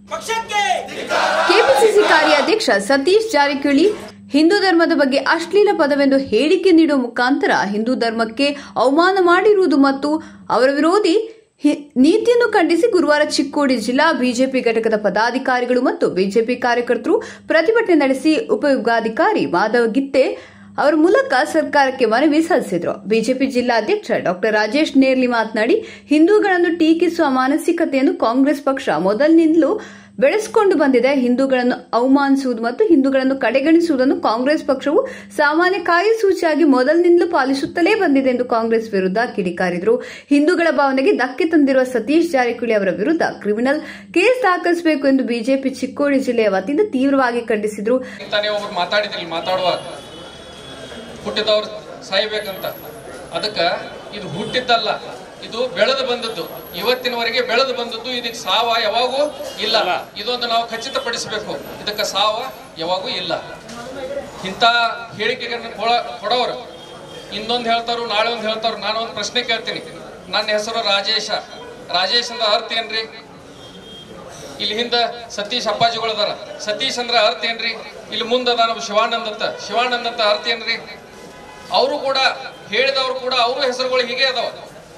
ಪಕ್ಷಕ್ಕೆ ಕೆಪಿಸಿಸಿ ಕಾರ್ಯಾಧ್ಯಕ್ಷ ಸತೀಶ್ ಜಾರಕಿಹೊಳಿ ಹಿಂದೂ ಧರ್ಮದ ಬಗ್ಗೆ ಅಶ್ಲೀಲ ಪದವೆಂದು ಹೇಳಿಕೆ ನೀಡುವ ಮುಖಾಂತರ ಹಿಂದೂ ಧರ್ಮಕ್ಕೆ ಅವಮಾನ ಮಾಡಿರುವುದು ಮತ್ತು ಅವರ ವಿರೋಧಿ ಹಿ- ನೀತಿಯನ್ನು ಖಂಡಿಸಿ ಗುರುವಾರ ಚಿಕ್ಕೋಡಿ ಜಿಲ್ಲಾ ಬಿಜೆಪಿ ಘಟಕದ ಪದಾಧಿಕಾರಿಗಳು ಮತ್ತು ಬಿಜೆಪಿ ಕಾರ್ಯಕರ್ತರು ಪ್ರತಿಭಟನೆ ನಡೆಸಿ ಉಪವಿಭಾಗಾಧಿಕಾರಿ ಮಾಧವ್ ಗಿತ್ತೆ ಅವರ ಮೂಲಕ ಸರ್ಕಾರಕ್ಕೆ ಮನವಿ ಸಲ್ಲಿಸಿದರು ಬಿಜೆಪಿ ಜಿಲ್ಲಾಧ್ಯಕ್ಷ ಡಾಕ್ಟರ್ ರಾಜೇಶ್ ನೇರ್ಲಿ ಮಾತನಾಡಿ ಹಿಂದೂಗಳನ್ನು ಟೀಕಿಸುವ ಮಾನಸಿಕತೆಯನ್ನು ಕಾಂಗ್ರೆಸ್ ಪಕ್ಷ ಮೊದಲಿನಿಂದಲೂ ಬೆಳೆಸಿಕೊಂಡು ಬಂದಿದೆ ಹಿಂದೂಗಳನ್ನು ಅವಮಾನಿಸುವುದು ಮತ್ತು ಹಿಂದೂಗಳನ್ನು ಕಡೆಗಣಿಸುವುದನ್ನು ಕಾಂಗ್ರೆಸ್ ಪಕ್ಷವು ಸಾಮಾನ್ಯ ಕಾರ್ಯಸೂಚಿಯಾಗಿ ಮೊದಲಿನಿಂದಲೂ ಪಾಲಿಸುತ್ತಲೇ ಬಂದಿದೆ ಎಂದು ಕಾಂಗ್ರೆಸ್ ವಿರುದ್ಧ ಕಿಡಿಕಾರಿದರು ಹಿಂದೂಗಳ ಭಾವನೆಗೆ ಧಕ್ಕೆ ತಂದಿರುವ ಸತೀಶ್ ಜಾರಕಿಹೊಳಿ ಅವರ ವಿರುದ್ಧ ಕ್ರಿಮಿನಲ್ ಕೇಸ್ ದಾಖಲಿಸಬೇಕು ಎಂದು ಬಿಜೆಪಿ ಚಿಕ್ಕೋಡಿ ಜಿಲ್ಲೆಯ ವತಿಯಿಂದ ತೀವ್ರವಾಗಿ ಖಂಡಿಸಿದರು ಅಂತಾನೆ ಒಬ್ರು ಮಾತಾಡಿದ್ರಿ ಮಾತಾಡುವಾಗ ಹುಟ್ಟಿದವ್ರು ಸಾಯ್ಬೇಕಂತ ಅದಕ್ಕೆ ಇದು ಹುಟ್ಟಿದ್ದಲ್ಲ ಇದು ಬೆಳೆದು ಬಂದದ್ದು ಇವತ್ತಿನವರೆಗೆ ಬೆಳೆದು ಬಂದದ್ದು ಇದಕ್ಕೆ ಸಾವ ಯಾವಾಗೂ ಇಲ್ಲ ಇದೊಂದು ನಾವು ಖಚಿತಪಡಿಸಬೇಕು ಇದಕ್ಕೆ ಸಾವ ಯಾವಾಗೂ ಇಲ್ಲ ಇಂಥ ಹೇಳಿಕೆಗಳನ್ನು ಕೊಡ ಕೊಡೋರು ಇನ್ನೊಂದು ಹೇಳ್ತಾರು ನಾಳೆ ಒಂದು ಹೇಳ್ತಾರು ನಾನು ಒಂದು ಪ್ರಶ್ನೆ ಕೇಳ್ತೀನಿ ನನ್ನ ಹೆಸರು ರಾಜೇಶ ರಾಜೇಶ್ ಅಂದ್ರೆ ಅರ್ಥ ಏನ್ರಿ ಇಲ್ಲಿ ಹಿಂದ ಸತೀಶ್ ಅಪ್ಪಾಜಿಗಳು ಅದಾರ ಸತೀಶ್ ಅಂದ್ರ ಅರ್ಥ ಏನ್ರಿ ಇಲ್ಲಿ ಮುಂದ ಅದಾನ ಒಬ್ಬ ಶಿವಾನಂದ್ ಅಂತ ಶಿವಾನಂದ್ ಅಂತ ಅರ್ಥ ಏನ್ರಿ ಅವರು ಕೂಡ ಹೇಳಿದವರು ಕೂಡ ಅವರು ಹೆಸರುಗಳು ಹೀಗೆ ಅದಾವ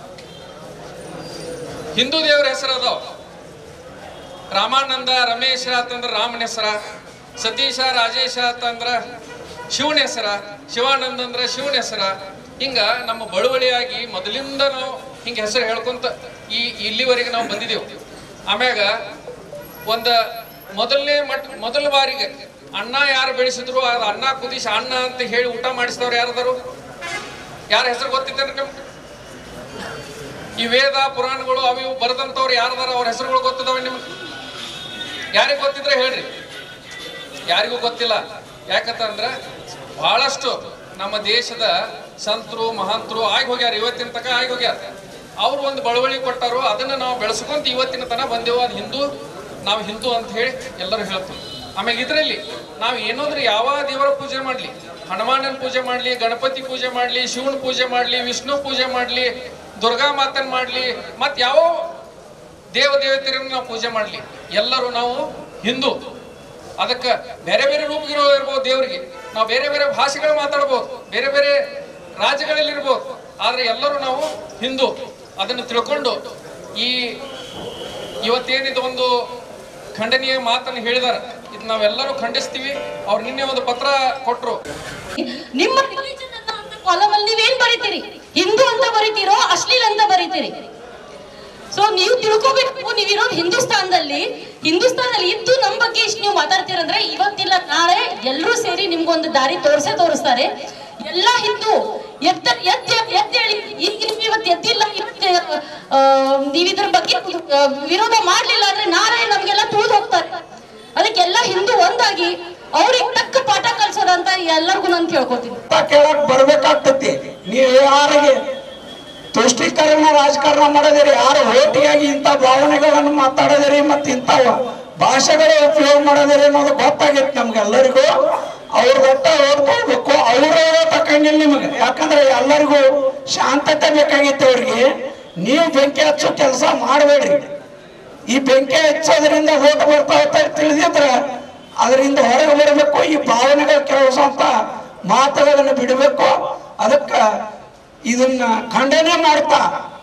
ಹಿಂದೂ ದೇವರ ಹೆಸರು ಅದಾವ ರಾಮಾನಂದ ರಮೇಶ ಅಂತಂದ್ರ ರಾಮನ ಹೆಸರ ಸತೀಶ ರಾಜೇಶ ಅಂತಂದ್ರ ಶಿವನ ಹೆಸರ ಶಿವಾನಂದ ಅಂದ್ರ ಶಿವನ ಹೆಸರ ಹಿಂಗ ನಮ್ಮ ಬಳುವಳಿಯಾಗಿ ಮೊದಲಿಂದ ನಾವು ಹಿಂಗ ಹೆಸರು ಹೇಳ್ಕೊಂತ ಈ ಇಲ್ಲಿವರೆಗೆ ನಾವು ಬಂದಿದ್ದೇವೆ ಆಮ್ಯಾಗ ಒಂದ ಮೊದಲನೇ ಮಟ್ ಮೊದಲ ಬಾರಿಗೆ ಅನ್ನ ಯಾರು ಬೆಳೆಸಿದ್ರು ಆ ಅನ್ನ ಕುದಿಸಿ ಅನ್ನ ಅಂತ ಹೇಳಿ ಊಟ ಮಾಡಿಸಿದವ್ರು ಯಾರದಾರು ಯಾರ ಹೆಸರು ಗೊತ್ತಿದ್ದೇನೆ ನಿಮ್ಗೆ ಈ ವೇದ ಪುರಾಣಗಳು ಅವು ಇವು ಬರೆದಂತವ್ರು ಯಾರದಾರ ಅವ್ರ ಹೆಸರುಗಳು ಗೊತ್ತಿದಾವೆ ನಿಮ್ಗೆ ಯಾರಿಗೆ ಗೊತ್ತಿದ್ರೆ ಹೇಳ್ರಿ ಯಾರಿಗೂ ಗೊತ್ತಿಲ್ಲ ಯಾಕಂತಂದ್ರ ಬಹಳಷ್ಟು ನಮ್ಮ ದೇಶದ ಸಂತರು ಮಹಾಂತರು ಆಗಿ ಹೋಗ್ಯಾರ ಇವತ್ತಿನ ತನಕ ಆಗಿ ಹೋಗ್ಯಾರ ಅವ್ರು ಒಂದು ಬಳುವಳಿ ಕೊಟ್ಟರು ಅದನ್ನ ನಾವು ಬೆಳೆಸ್ಕೊಂತ ಇವತ್ತಿನ ತನಕ ಬಂದೆವು ಅದು ಹಿಂದೂ ನಾವು ಹಿಂದೂ ಅಂತ ಹೇಳಿ ಎಲ್ಲರೂ ಹೇಳ್ತೀವಿ ಆಮೇಲೆ ಇದರಲ್ಲಿ ನಾವು ಏನಾದ್ರೂ ಯಾವ ದೇವರ ಪೂಜೆ ಮಾಡಲಿ ಹನುಮಾನನ ಪೂಜೆ ಮಾಡಲಿ ಗಣಪತಿ ಪೂಜೆ ಮಾಡಲಿ ಶಿವನ ಪೂಜೆ ಮಾಡಲಿ ವಿಷ್ಣು ಪೂಜೆ ಮಾಡಲಿ ದುರ್ಗಾ ಮಾತನ್ ಮಾಡಲಿ ಮತ್ತು ಯಾವ ದೇವ ದೇವತೆಯರನ್ನು ನಾವು ಪೂಜೆ ಮಾಡಲಿ ಎಲ್ಲರೂ ನಾವು ಹಿಂದೂ ಅದಕ್ಕೆ ಬೇರೆ ಬೇರೆ ರೂಪಗಳು ಇರ್ಬೋದು ದೇವರಿಗೆ ನಾವು ಬೇರೆ ಬೇರೆ ಭಾಷೆಗಳು ಮಾತಾಡ್ಬೋದು ಬೇರೆ ಬೇರೆ ರಾಜ್ಯಗಳಲ್ಲಿ ಇರ್ಬೋದು ಆದ್ರೆ ಎಲ್ಲರೂ ನಾವು ಹಿಂದೂ ಅದನ್ನು ತಿಳ್ಕೊಂಡು ಈ ಇವತ್ತೇನಿದು ಒಂದು ಖಂಡನೀಯ ಮಾತನ್ನು ಹೇಳಿದಾರೆ ಇದು ನಾವೆಲ್ಲರೂ ಖಂಡಿಸ್ತೀವಿ ಅವ್ರು ನಿನ್ನೆ ಒಂದು ಪತ್ರ ಕೊಟ್ಟರು ನಿಮ್ಮ ರಿಲಿಜನ್ ಅಂತ ಕಾಲಮ್ ಅಲ್ಲಿ ನೀವೇನ್ ಬರೀತೀರಿ ಹಿಂದೂ ಅಂತ ಬರೀತೀರೋ ಅಶ್ಲೀಲ್ ಅಂತ ಬರೀತೀರಿ ಸೊ ನೀವು ತಿಳ್ಕೊಬೇಕು ನೀವಿರೋದು ಹಿಂದೂಸ್ತಾನದಲ್ಲಿ ಹಿಂದೂಸ್ತಾನದಲ್ಲಿ ಇದ್ದು ನಮ್ ಬಗ್ಗೆ ಇಷ್ಟು ನೀವು ಮಾತಾಡ್ತೀರಂದ್ರೆ ಇವತ್ತಿಲ್ಲ ನಾಳೆ ಎಲ್ಲರೂ ಸೇರಿ ನಿಮ್ಗೊಂದು ದಾರಿ ತೋರ್ಸೇ ತೋರಿಸ್ತಾರೆ ಎಲ್ಲ ಹಿಂದೂ ಎತ್ತ ಎತ್ತ ಎತ್ತ ಹೇಳಿ ಈಗ ನೀವು ಇವತ್ತು ಎದ್ದಿಲ್ಲ ಇವತ್ತು ಆ, ನೀವ್ ಇದ್ರ ಬಗ್ಗೆ ಆ, ವಿರೋಧ ಮಾಡ್ಲಿಲ್ಲ ಅಂದ್ರೆ ನಾಳೆ ನಮ್ಗೆಲ್ಲ ತುಳಿದು ಹೋಗ್ತಾರೆ ಅದಕ್ಕೆಲ್ಲ ಹಿಂದೂ ಒಂದಾಗಿ ಅವ್ರಿಗೆ ತಕ್ಕ ಪಾಠ ಕಲ್ಸೋದಂತ ಎಲ್ಲರಿಗೂ ನಾನು ಕೇಳ್ಕೊತೀನಿ ಅಂತ ಕೇಳಕ್ ಬರ್ಬೇಕಾಗ್ತತಿ ನೀವು ಯಾರಿಗೆ ತುಷ್ಟೀಕರಣ ರಾಜಕಾರಣ ಮಾಡೋದಿರಿ ಯಾರು ಓಟಿಯಾಗಿ ಇಂಥ ಭಾವನೆಗಳನ್ನು ಮಾತಾಡೋದಿರಿ ಮತ್ತೆ ಇಂಥವ ಭಾಷೆಗಳ ಉಪಯೋಗ ಮಾಡೋದಿರಿ ಅನ್ನೋದು ಗೊತ್ತಾಗೈತಿ ನಮ್ಗೆಲ್ಲರಿಗೂ ಅವ್ರ ಒಟ್ಟ ಓದ್ಕೊಳ್ಬೇಕು ಅವ್ರ ತಕ್ಕಂಗಿಲ್ಲ ನಿಮಗೆ ಯಾಕಂದ್ರೆ ಎಲ್ಲರಿಗೂ ಶಾಂತತೆ ಬೇಕಾಗಿತ್ತು ಅವ್ರಿಗೆ ನೀವು ಬೆಂಕಿ ಹಚ್ಚೋ ಕೆಲಸ ಮಾಡಬೇಡ್ರಿ ಈ ಬೆಂಕಿ ಹಚ್ಚೋದ್ರಿಂದ ಓಟ್ ಬರ್ತಾ ಅಂತ ತಿಳಿದಿದ್ರೆ ಅದರಿಂದ ಹೊರಗೆ ಬರಬೇಕು ಈ ಭಾವನೆಗಳು ಕೆಲಸುವಂತ ಮಾತುಗಳನ್ನು ಬಿಡಬೇಕು ಅದಕ್ಕೆ ಇದನ್ನ ಖಂಡನೆ ಮಾಡ್ತಾ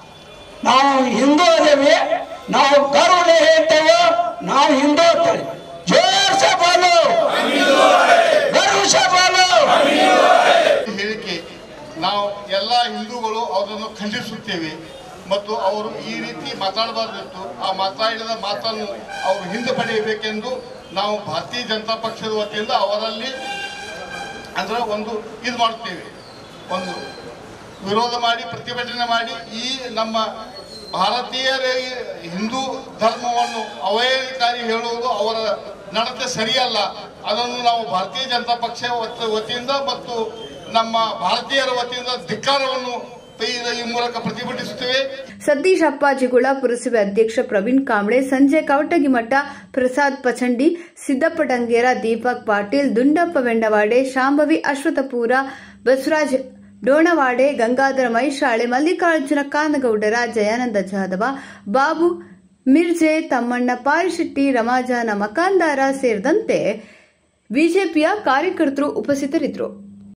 ನಾವು ಹಿಂದೂ ಅದೇವಿ ನಾವು ಗರ್ವನೆ ಹೇಳ್ತೇವೆ ನಾವು ಹಿಂದೂ ಅಂತೇಳಿ ಜೋರ್ಸೆ ಬೋಲು ಗರ್ವಸೆ ಬೋಲು ಹೇಳಿಕೆ ನಾವು ಎಲ್ಲ ಹಿಂದೂಗಳು ಅವರನ್ನು ಖಂಡಿಸುತ್ತೇವೆ ಮತ್ತು ಅವರು ಈ ರೀತಿ ಮಾತಾಡಬಾರ್ದಿತ್ತು ಆ ಮಾತಾಡಿದ ಮಾತನ್ನು ಅವರು ಹಿಂದೆ ಪಡೆಯಬೇಕೆಂದು ನಾವು ಭಾರತೀಯ ಜನತಾ ಪಕ್ಷದ ವತಿಯಿಂದ ಅವರಲ್ಲಿ ಅಂದ್ರೆ ಒಂದು ಇದು ಮಾಡುತ್ತೇವೆ ಒಂದು ವಿರೋಧ ಮಾಡಿ ಪ್ರತಿಭಟನೆ ಮಾಡಿ ಈ ನಮ್ಮ ಭಾರತೀಯರ ಈ ಹಿಂದೂ ಧರ್ಮವನ್ನು ಅವಹೇಳನಕಾರಿ ಹೇಳುವುದು ಅವರ ನಡತೆ ಸರಿಯಲ್ಲ ಅದನ್ನು ನಾವು ಭಾರತೀಯ ಜನತಾ ಪಕ್ಷ ವತ- ವತಿಯಿಂದ ಮತ್ತು ನಮ್ಮ ಭಾರತೀಯರ ವತಿಯಿಂದ ಧಿಕ್ಕಾರವನ್ನು ಈ- ಈ ಮೂಲಕ ಪ್ರತಿಭಟಿಸುತ್ತೇವೆ ಸತೀಶ್ ಅಪ್ಪಾಜಿಗುಳ ಪುರಸಭೆ ಅಧ್ಯಕ್ಷ ಪ್ರವೀಣ್ ಕಾಂಬ್ಳೆ ಸಂಜಯ್ ಕವಟಗಿಮಠ ಪ್ರಸಾದ್ ಪಚಂಡಿ ಸಿದ್ದಪ್ಪ ಡಂಗೇರ ದೀಪಕ್ ಪಾಟೀಲ್ ದುಂಡಪ್ಪ ವೆಂಡವಾಡೆ ಶಾಂಭವಿ ಅಶ್ವಥಪೂರ ಬಸವರಾಜ್ ಡೋಣವಾಡೆ ಗಂಗಾಧರ ಮೈಶಾಳೆ ಮಲ್ಲಿಕಾರ್ಜುನ ಕಾನಗೌಡರ ಜಯಾನಂದ ಜಾಧವ ಬಾಬು ಮಿರ್ಜೆ ತಮ್ಮಣ್ಣ ಪಾರಿಶೆಟ್ಟಿ ರಮಾಜಾನ ಮಕಾಂದಾರ ಸೇರಿದಂತೆ ಬಿಜೆಪಿಯ ಕಾರ್ಯಕರ್ತರು ಉಪಸ್ಥಿತರಿದ್ದರು